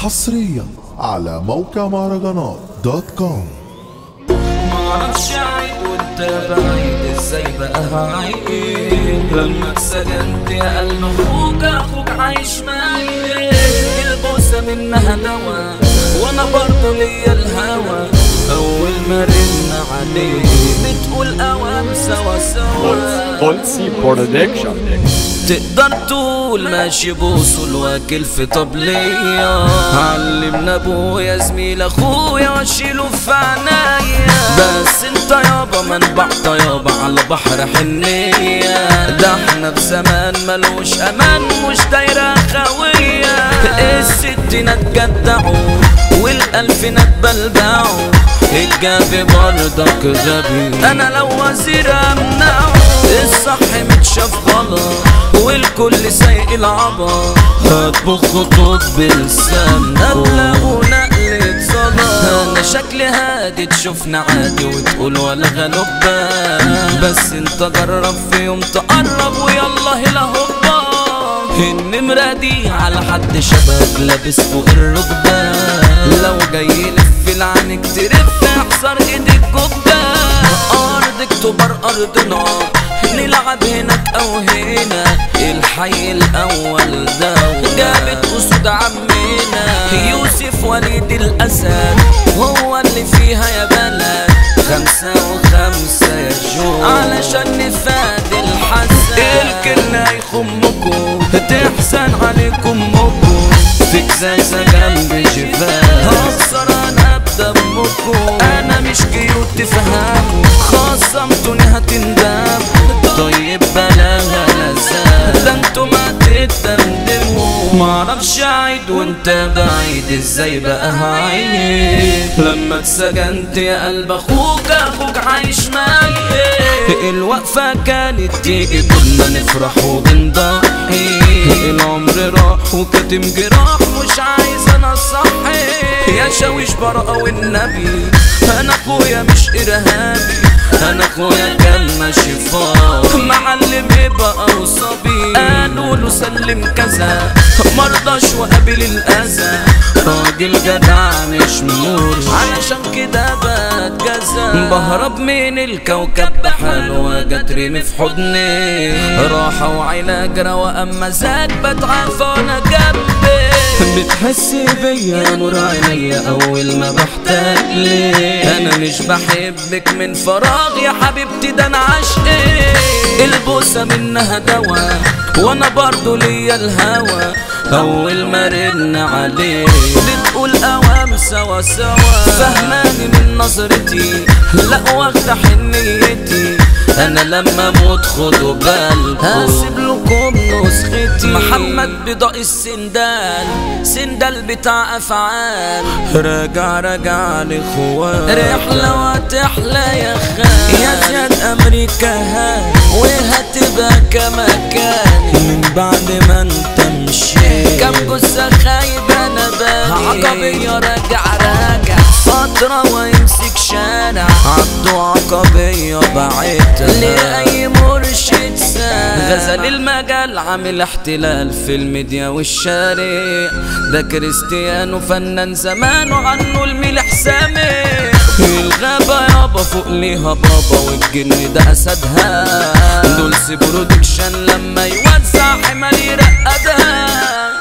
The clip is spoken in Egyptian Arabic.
حصريا على موقع مهرجانات دوت كوم معرفش عيب وانت بعيد ازاي بقى هعيد لما اتسجنت يا قلب اخوك اخوك عايش معايا البوسه منها دوا وانا برضه ليا الهوى اول ما رن عليك بتقول اوام سوا سوا Holzi Production. تقدر تقول ماشي بوصل واكل في طبلية علمنا ابويا زميل اخويا واشيله في عنايا بس انت يابا منبع طيابة على بحر حنية ده احنا في زمان ملوش امان مش دايرة خوية الستينات جدعوا والالفينات بلبعوا الجاب برضك غبي انا لو وزير امنعه الصح متشاف غلط والكل سايق العبط هطبخ خطوط بلسان ابلغ ونقلة صلاة انا شكلي هادي تشوفنا عادي وتقول ولا غلبان بس انت جرب في يوم تقرب ويلا هلا هوبا النمرة دي على حد شباب لابس فوق الركبة لو جاي يلف العنك ترف احصر ايدك جبة ارضك تبر ارضنا نلعب هناك او هنا الحي الاول ده جابت اسود عمنا يوسف وليد الاسد هو اللي فيها يا بلد خمسة وخمسة يا جو علشان نفاد الحسن الكلنا يخمكم تحسن عليكم مكم في ازازة جنب جفاف هخسر انا بدمكم انا مش كيوت تفهموا خصمتوني هتندم طيب بلاها لزاز ده انتوا ما تتدمدموا معرفش اعيد وانت بعيد ازاي بقى هعيد لما اتسجنت يا قلب اخوك اخوك عايش معايا الوقفة كانت تيجي كنا نفرح وبنضحي العمر راح وكاتم جراح مش عايز انا صحي يا شاويش براءة والنبي انا اخويا مش ارهابي انا اخويا كان ماشي فاضي معلم يبقى وصبي قالوا له سلم كذا مرضاش وقابل الاذى راجل جدع مش مور علشان كده بتجزى بهرب من الكوكب بحاله وجترمي في حضني راحة وعلاج رواقة مزاج بتعافى وانا جنبي بتحس بيا نور عينيا اول ما بحتاج ليك انا مش بحبك من فراغ يا حبيبتي ده انا عشقي البوسه منها دوا وانا برضو ليا الهوى اول ما رن عليك بتقول اوام سوا سوا فهماني من نظرتي لا واخده حنيتي انا لما اموت خدوا بالكم هسيب لكم نسختي محمد بضاء السندال سندال بتاع افعال راجع راجع لاخوان رحله وتحلى يا خال يا زياد امريكا هاي وهتبقى كمكاني من بعد ما انت مشيت كم جثه خايب انا بالي عقبيه راجع راجع فترة ويمسك شارع عبده عقبية بعتها لأي مرشد سامع غزل المجال عامل احتلال في الميديا والشارع ده كريستيانو فنان زمان وعنه الملح سامع الغابة يابا فوق ليها بابا والجن ده أسدها دول برودكشن لما يوزع حمال يرقدها